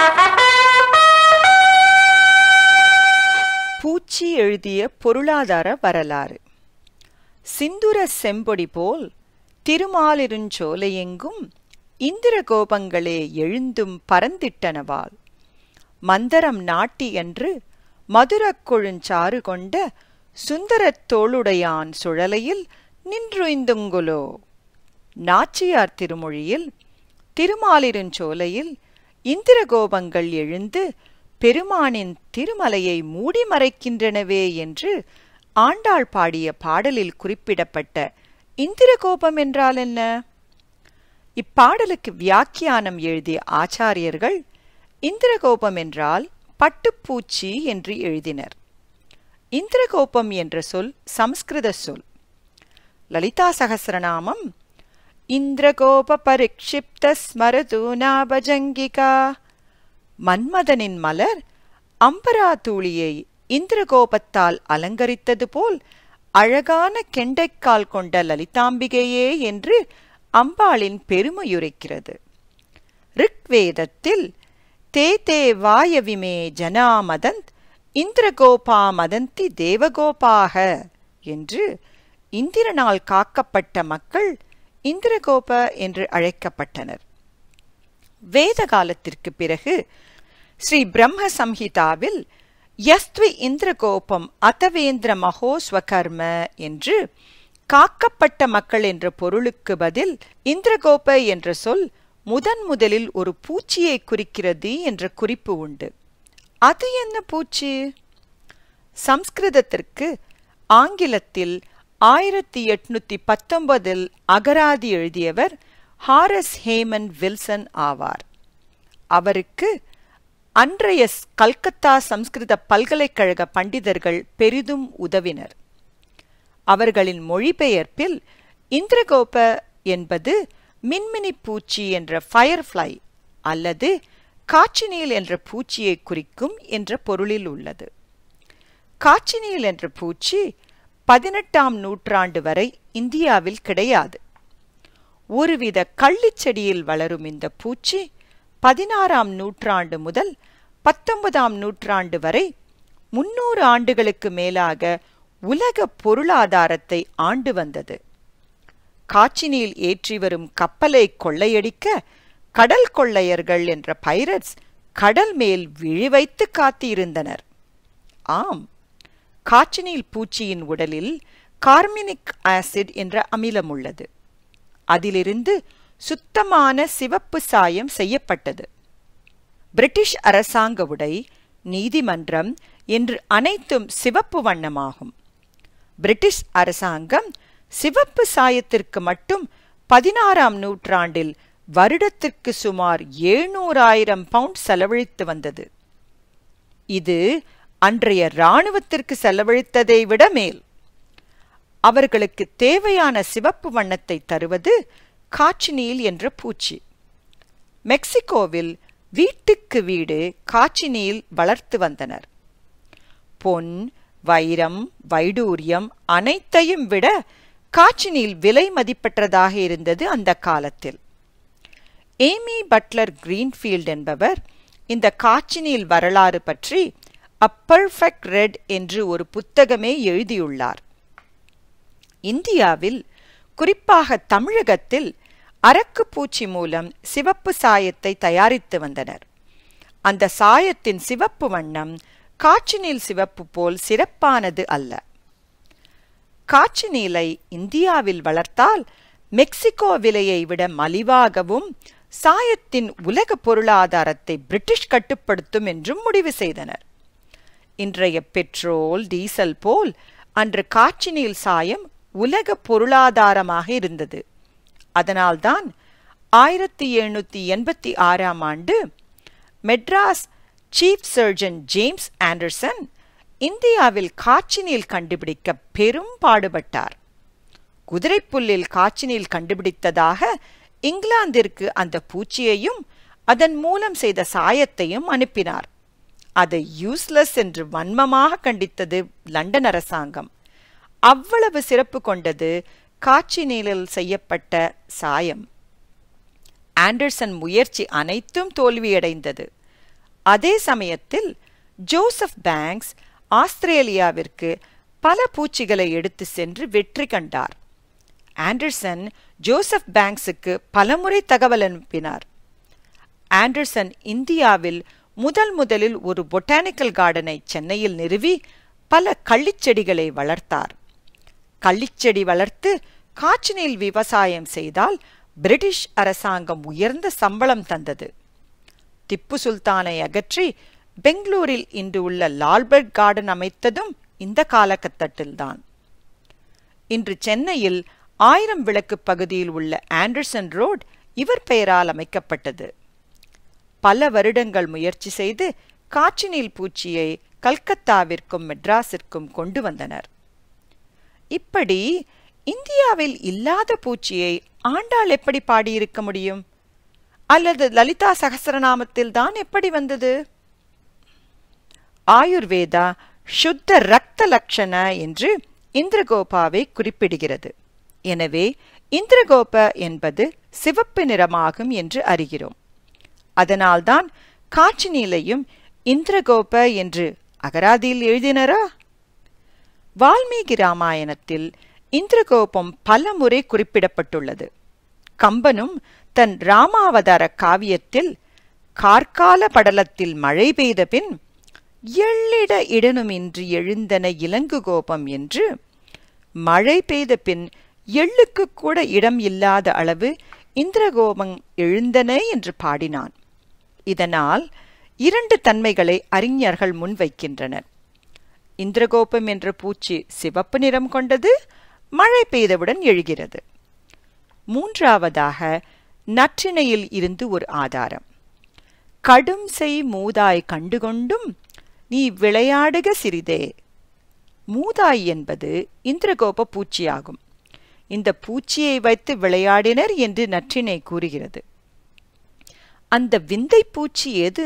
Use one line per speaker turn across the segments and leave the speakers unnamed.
பூச்சி எழுதிய பொருளாதார வரலாறு சிந்துர செம்பொடி போல் திருமாலிருஞ்சோலையெங்கும் இந்திர கோபங்களே எழுந்தும் பரந்திட்டனவால் மந்தரம் நாட்டி என்று மதுரக் கொழுஞ்சாறு கொண்ட சுந்தரத் தோளுடையான் சுழலையில் நின்றுய்ந்துங்குலோ நாச்சியார் திருமொழியில் திருமாலிருஞ்சோலையில் இந்திரகோபங்கள் எழுந்து பெருமானின் திருமலையை மூடி மறைக்கின்றனவே என்று ஆண்டாள் பாடிய பாடலில் குறிப்பிடப்பட்ட இந்திரகோபம் என்றால் என்ன இப்பாடலுக்கு வியாக்கியானம் எழுதிய ஆச்சாரியர்கள் இந்திரகோபம் என்றால் பட்டுப்பூச்சி என்று எழுதினர் இந்திரகோபம் என்ற சொல் சம்ஸ்கிருத சொல் லலிதா சகசிரநாமம் இந்திரகோப பரிக்ஷிப்த ஸ்மரதூனாபஜங்கிகா மன்மதனின் மலர் அம்பரா தூளியை இந்திரகோபத்தால் அலங்கரித்தது போல் அழகான கெண்டைக்கால் கொண்ட லலிதாம்பிகையே என்று அம்பாளின் பெருமையுரைக்கிறது ரிக்வேதத்தில் தே தே வாயவிமே ஜனாமதந்த் இந்திரகோபா மதந்தி தேவகோபாக என்று இந்திரனால் காக்கப்பட்ட மக்கள் இந்திரகோப என்று அழைக்கப்பட்டனர் வேத காலத்திற்கு பிறகு ஸ்ரீ பிரம்ம சம்ஹிதாவில் யஸ்த்வி இந்திரகோபம் அதவேந்திர மகோஸ்வகர்ம என்று காக்கப்பட்ட மக்கள் என்ற பொருளுக்கு பதில் இந்திரகோப என்ற சொல் முதன் முதலில் ஒரு பூச்சியை குறிக்கிறது என்ற குறிப்பு உண்டு அது என்ன பூச்சி சம்ஸ்கிருதத்திற்கு ஆங்கிலத்தில் ஆயிரத்தி எட்நூத்தி பத்தொன்பதில் அகராதி எழுதியவர் ஹாரஸ் ஹேமன் வில்சன் ஆவார் அவருக்கு அன்றைய கல்கத்தா சம்ஸ்கிருத பல்கலைக்கழக பண்டிதர்கள் பெரிதும் உதவினர் அவர்களின் மொழிபெயர்ப்பில் இந்திரகோப என்பது மின்மினி பூச்சி என்ற ஃபயர்ஃப்ளை அல்லது காச்சினியல் என்ற பூச்சியை குறிக்கும் என்ற பொருளில் உள்ளது காச்சினியல் என்ற பூச்சி பதினெட்டாம் நூற்றாண்டு வரை இந்தியாவில் கிடையாது ஒருவித கள்ளிச்செடியில் வளரும் இந்த பூச்சி பதினாறாம் நூற்றாண்டு முதல் பத்தொன்பதாம் நூற்றாண்டு வரை முன்னூறு ஆண்டுகளுக்கு மேலாக உலக பொருளாதாரத்தை ஆண்டு வந்தது காச்சினியில் ஏற்றி வரும் கப்பலை கொள்ளையடிக்க கடல் கொள்ளையர்கள் என்ற பைரட்ஸ் கடல் மேல் விழிவைத்து காத்திருந்தனர் ஆம் காச்சினில் பூச்சியின் உடலில் கார்மினிக் ஆசிட் என்ற அமிலம் உள்ளது அதிலிருந்து சுத்தமான சிவப்பு சாயம் செய்யப்பட்டது பிரிட்டிஷ் அரசாங்க உடை நீதிமன்றம் என்று அனைத்தும் சிவப்பு வண்ணமாகும் பிரிட்டிஷ் அரசாங்கம் சிவப்பு சாயத்திற்கு மட்டும் பதினாறாம் நூற்றாண்டில் வருடத்திற்கு சுமார் எழுநூறாயிரம் பவுண்ட் செலவழித்து வந்தது இது அன்றைய இராணுவத்திற்கு செலவழித்ததை விட மேல் அவர்களுக்கு தேவையான சிவப்பு வண்ணத்தை தருவது காச்சினீல் என்ற பூச்சி மெக்சிகோவில் வீட்டுக்கு வீடு காச்சினீல் வளர்த்து வந்தனர் பொன் வைரம் வைடூரியம் அனைத்தையும் விட காச்சினில் விலை மதிப்பற்றதாக இருந்தது அந்த காலத்தில் ஏமி பட்லர் கிரீன்ஃபீல்ட் என்பவர் இந்த காச்சினில் வரலாறு பற்றி அ பர்ஃபெக்ட் ரெட் என்று ஒரு புத்தகமே எழுதியுள்ளார் இந்தியாவில் குறிப்பாக தமிழகத்தில் அரக்கு பூச்சி மூலம் சிவப்பு சாயத்தை தயாரித்து வந்தனர் அந்த சாயத்தின் சிவப்பு வண்ணம் காச்சினில் சிவப்பு போல் சிறப்பானது அல்ல காச்சினீலை இந்தியாவில் வளர்த்தால் மெக்சிகோ விலையை விட மலிவாகவும் சாயத்தின் உலக பொருளாதாரத்தை பிரிட்டிஷ் கட்டுப்படுத்தும் என்றும் முடிவு செய்தனர் இன்றைய பெட்ரோல் டீசல் போல் அன்று காச்சினீல் சாயம் உலக பொருளாதாரமாக இருந்தது அதனால்தான் ஆயிரத்தி எழுநூத்தி எண்பத்தி ஆறாம் ஆண்டு Madras chief surgeon James Anderson இந்தியாவில் காச்சினில் கண்டுபிடிக்க பெரும் பாடுபட்டார் குதிரைப்புல்லில் காச்சினில் கண்டுபிடித்ததாக இங்கிலாந்திற்கு அந்த பூச்சியையும் அதன் மூலம் செய்த சாயத்தையும் அனுப்பினார் அதை யூஸ்லெஸ் என்று வன்மமாக கண்டித்தது லண்டன் அரசாங்கம் அவ்வளவு சிறப்பு கொண்டது காட்சி நீலில் செய்யப்பட்ட சாயம் ஆண்டர்சன் முயற்சி அனைத்தும் தோல்வியடைந்தது அதே சமயத்தில் ஜோசப் பேங்க்ஸ் ஆஸ்திரேலியாவிற்கு பல பூச்சிகளை எடுத்து சென்று வெற்றி கண்டார் ஆண்டர்சன் ஜோசப் பேங்க்ஸுக்கு பலமுறை தகவல் அனுப்பினார் ஆண்டர்சன் இந்தியாவில் முதல் முதலில் ஒரு பொட்டானிக்கல் கார்டனை சென்னையில் நிறுவி பல கள்ளிச்செடிகளை வளர்த்தார் கள்ளிச்செடி வளர்த்து காற்றினில் விவசாயம் செய்தால் பிரிட்டிஷ் அரசாங்கம் உயர்ந்த சம்பளம் தந்தது திப்பு சுல்தானை அகற்றி பெங்களூரில் இன்று உள்ள லால்பர்ட் கார்டன் அமைத்ததும் இந்த காலகட்டத்தில்தான் இன்று சென்னையில் ஆயிரம் விளக்கு பகுதியில் உள்ள ஆண்டர்சன் ரோட் இவர் பெயரால் அமைக்கப்பட்டது பல வருடங்கள் முயற்சி செய்து காற்றினில் பூச்சியை கல்கத்தாவிற்கும் மெட்ராஸிற்கும் கொண்டு வந்தனர் இப்படி இந்தியாவில் இல்லாத பூச்சியை ஆண்டாள் எப்படி பாடியிருக்க முடியும் அல்லது லலிதா சகசரநாமத்தில் தான் எப்படி வந்தது ஆயுர்வேதா சுத்த ரத்த லட்சண என்று இந்திரகோபாவை குறிப்பிடுகிறது எனவே இந்திரகோப என்பது சிவப்பு நிறமாகும் என்று அறிகிறோம் அதனால்தான் காட்சி நீலையும் இந்திரகோப என்று அகராதியில் எழுதினரா வால்மீகி ராமாயணத்தில் இந்திரகோபம் பல முறை குறிப்பிடப்பட்டுள்ளது கம்பனும் தன் ராமாவதார காவியத்தில் கார்கால படலத்தில் மழை பெய்த பின் எள்ளிட இடனுமின்றி எழுந்தன இலங்கு கோபம் என்று மழை பெய்த பின் எள்ளுக்கு கூட இடம் இல்லாத அளவு இந்திரகோபம் எழுந்தன என்று பாடினான் இதனால் இரண்டு தன்மைகளை அறிஞர்கள் முன்வைக்கின்றனர் இந்திரகோபம் என்ற பூச்சி சிவப்பு நிறம் கொண்டது மழை பெய்தவுடன் எழுகிறது மூன்றாவதாக நற்றிணையில் இருந்து ஒரு ஆதாரம் கடும் செய் மூதாய் கண்டுகொண்டும் நீ விளையாடுக சிறிதே மூதாய் என்பது இந்திரகோப பூச்சியாகும் இந்த பூச்சியை வைத்து விளையாடினர் என்று நற்றினை கூறுகிறது அந்த விந்தை பூச்சி எது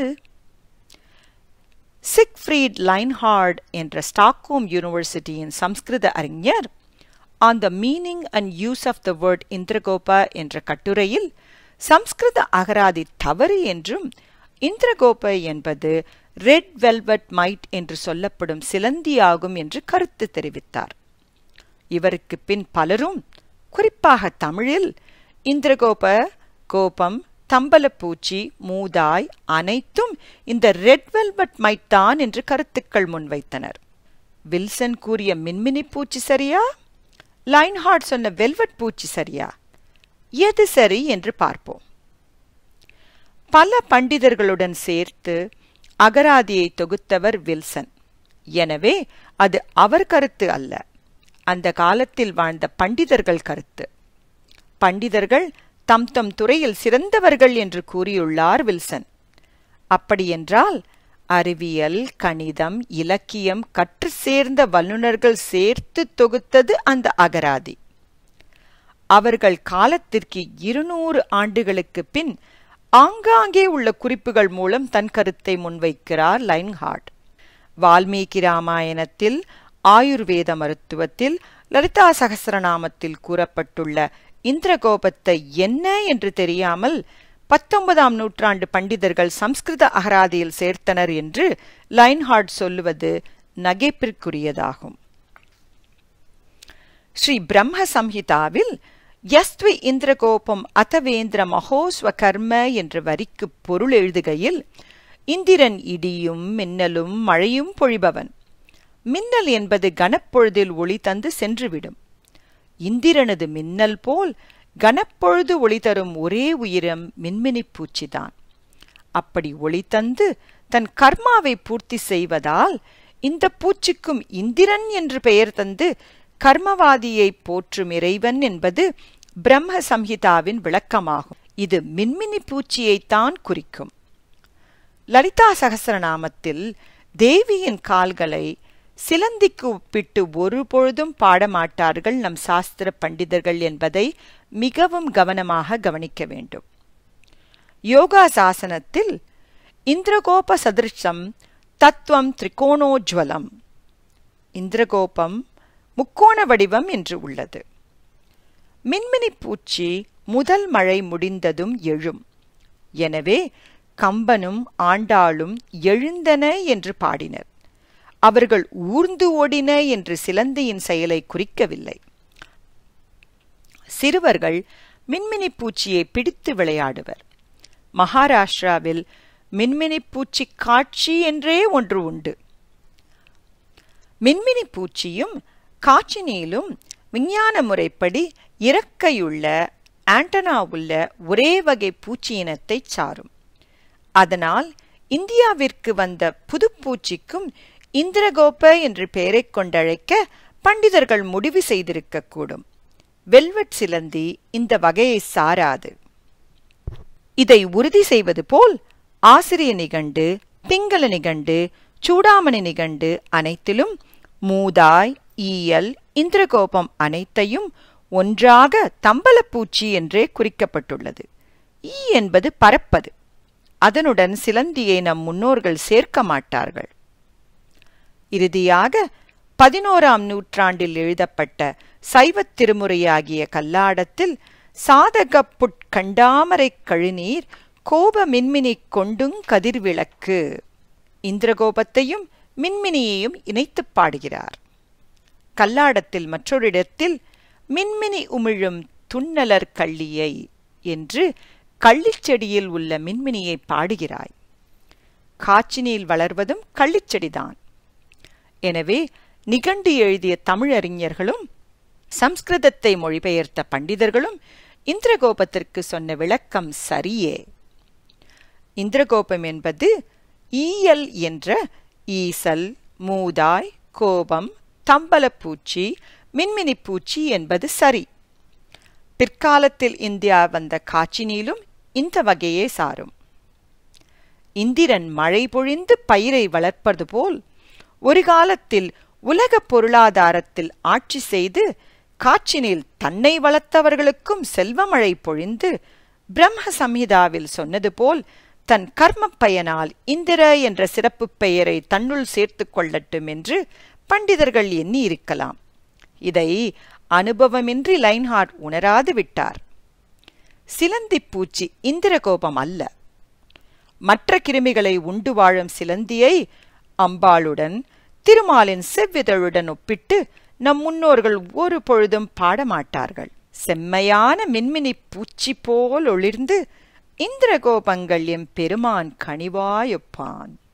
சிக்ஃப்ரீட் லைன்ஹார்ட் என்ற ஸ்டாக்ஹோம் யூனிவர்சிட்டியின் சம்ஸ்கிருத அறிஞர் on the meaning and use of the word இந்திரகோபா என்ற கட்டுரையில் சம்ஸ்கிருத அகராதி தவறு என்றும் இந்திரகோப என்பது ரெட் வெல்வெட் மைட் என்று சொல்லப்படும் சிலந்தியாகும் என்று கருத்து தெரிவித்தார் இவருக்கு பின் பலரும் குறிப்பாக தமிழில் இந்திரகோப கோபம் தம்பலப்பூச்சி மூதாய் அனைத்தும் இந்த ரெட் வெல்வெட் மைட் தான் என்று கருத்துக்கள் முன்வைத்தனர் வில்சன் கூறிய மின்மினி பூச்சி சரியா லைன்ஹார்ட் சொன்ன வெல்வெட் பூச்சி சரியா எது சரி என்று பார்ப்போம் பல பண்டிதர்களுடன் சேர்த்து அகராதியை தொகுத்தவர் வில்சன் எனவே அது அவர் கருத்து அல்ல அந்த காலத்தில் வாழ்ந்த பண்டிதர்கள் கருத்து பண்டிதர்கள் தம் தம் துறையில் சிறந்தவர்கள் என்று கூறியுள்ளார் வில்சன் அப்படியென்றால் அறிவியல் கணிதம் இலக்கியம் கற்று சேர்ந்த வல்லுநர்கள் சேர்த்து தொகுத்தது அந்த அகராதி அவர்கள் காலத்திற்கு இருநூறு ஆண்டுகளுக்கு பின் ஆங்காங்கே உள்ள குறிப்புகள் மூலம் தன் கருத்தை முன்வைக்கிறார் லைன்ஹார்ட் வால்மீகி ராமாயணத்தில் ஆயுர்வேத மருத்துவத்தில் லலிதா சகசரநாமத்தில் கூறப்பட்டுள்ள இந்திரகோபத்தை என்ன என்று தெரியாமல் பத்தொன்பதாம் நூற்றாண்டு பண்டிதர்கள் சம்ஸ்கிருத அகராதியில் சேர்த்தனர் என்று லைன்ஹார்ட் சொல்லுவது நகைப்பிற்குரியதாகும் ஸ்ரீ பிரம்ம சம்ஹிதாவில் யஸ்வி இந்திரகோபம் அதவேந்திர மகோஸ்வ கர்ம என்ற வரிக்கு பொருள் எழுதுகையில் இந்திரன் இடியும் மின்னலும் மழையும் பொழிபவன் மின்னல் என்பது கனப்பொழுதில் ஒளி தந்து சென்றுவிடும் இந்திரனது மின்னல் போல் கனப்பொழுது ஒளி தரும் ஒரே உயிரம் மின்மினி பூச்சிதான் அப்படி ஒளி தந்து தன் கர்மாவை பூர்த்தி செய்வதால் இந்த பூச்சிக்கும் இந்திரன் என்று பெயர் தந்து கர்மவாதியை போற்றும் இறைவன் என்பது பிரம்ம சம்ஹிதாவின் விளக்கமாகும் இது மின்மினி பூச்சியைத்தான் குறிக்கும் லலிதா சகசரநாமத்தில் தேவியின் கால்களை சிலந்திக்கு ஒப்பிட்டு ஒரு பொழுதும் பாடமாட்டார்கள் நம் சாஸ்திர பண்டிதர்கள் என்பதை மிகவும் கவனமாக கவனிக்க வேண்டும் யோகா சாசனத்தில் இந்திரகோப சதிருஷம் தத்துவம் திரிகோணோஜ்வலம் இந்திரகோபம் முக்கோண வடிவம் என்று உள்ளது மின்மினி பூச்சி முதல் மழை முடிந்ததும் எழும் எனவே கம்பனும் ஆண்டாளும் எழுந்தன என்று பாடினர் அவர்கள் ஊர்ந்து ஓடின என்று சிலந்தியின் செயலை குறிக்கவில்லை சிறுவர்கள் மின்மினி பூச்சியை பிடித்து விளையாடுவர் மகாராஷ்டிராவில் மின்மினி பூச்சி காட்சி என்றே ஒன்று உண்டு மின்மினி பூச்சியும் காற்றினிலும் விஞ்ஞான முறைப்படி இறக்கையுள்ள ஆண்டனா உள்ள ஒரே வகை பூச்சி இனத்தை சாரும் அதனால் இந்தியாவிற்கு வந்த புதுப்பூச்சிக்கும் இந்திரகோப என்று பெயரைக் கொண்டழைக்க பண்டிதர்கள் முடிவு செய்திருக்கக்கூடும் வெல்வெட் சிலந்தி இந்த வகையை சாராது இதை உறுதி செய்வது போல் ஆசிரிய நிகண்டு பிங்கள நிகண்டு சூடாமணி நிகண்டு அனைத்திலும் மூதாய் ஈயல் இந்திரகோபம் அனைத்தையும் ஒன்றாக தம்பலப்பூச்சி என்றே குறிக்கப்பட்டுள்ளது ஈ என்பது பறப்பது அதனுடன் சிலந்தியை நம் முன்னோர்கள் சேர்க்க மாட்டார்கள் இறுதியாக பதினோராம் நூற்றாண்டில் எழுதப்பட்ட சைவத் திருமுறையாகிய கல்லாடத்தில் சாதகப்புட் கண்டாமரை கழுநீர் கோப மின்மினி கொண்டுங் கதிர்விளக்கு இந்திரகோபத்தையும் மின்மினியையும் இணைத்துப் பாடுகிறார் கல்லாடத்தில் மற்றொரு இடத்தில் மின்மினி உமிழும் துண்ணலர் கள்ளியை என்று கள்ளிச்செடியில் உள்ள மின்மினியை பாடுகிறாய் காச்சினியில் வளர்வதும் கள்ளிச்செடிதான் எனவே நிகண்டு எழுதிய தமிழறிஞர்களும் சம்ஸ்கிருதத்தை மொழிபெயர்த்த பண்டிதர்களும் இந்திரகோபத்திற்கு சொன்ன விளக்கம் சரியே இந்திரகோபம் என்பது ஈயல் என்ற ஈசல் மூதாய் கோபம் தம்பலப்பூச்சி மின்மினி பூச்சி என்பது சரி பிற்காலத்தில் இந்தியா வந்த காச்சினியிலும் இந்த வகையே சாரும் இந்திரன் மழை பொழிந்து பயிரை வளர்ப்பது போல் ஒரு காலத்தில் உலக பொருளாதாரத்தில் ஆட்சி செய்து காற்றினில் தன்னை வளர்த்தவர்களுக்கும் செல்வமழை பொழிந்து பிரம்ம சம்ஹிதாவில் சொன்னது போல் தன் கர்ம பயனால் இந்திர என்ற சிறப்பு பெயரை தன்னுள் சேர்த்துக் கொள்ளட்டும் என்று பண்டிதர்கள் எண்ணி இருக்கலாம் இதை அனுபவமின்றி லைன்ஹார்ட் உணராது விட்டார் சிலந்தி பூச்சி இந்திரகோபம் அல்ல மற்ற கிருமிகளை உண்டு வாழும் சிலந்தியை அம்பாளுடன் திருமாலின் செவ்விதழுடன் ஒப்பிட்டு நம் முன்னோர்கள் ஒரு பொழுதும் பாடமாட்டார்கள் செம்மையான மின்மினி பூச்சி போல் ஒளிர்ந்து இந்திரகோபங்கள் எம் பெருமான் கனிவாயொப்பான்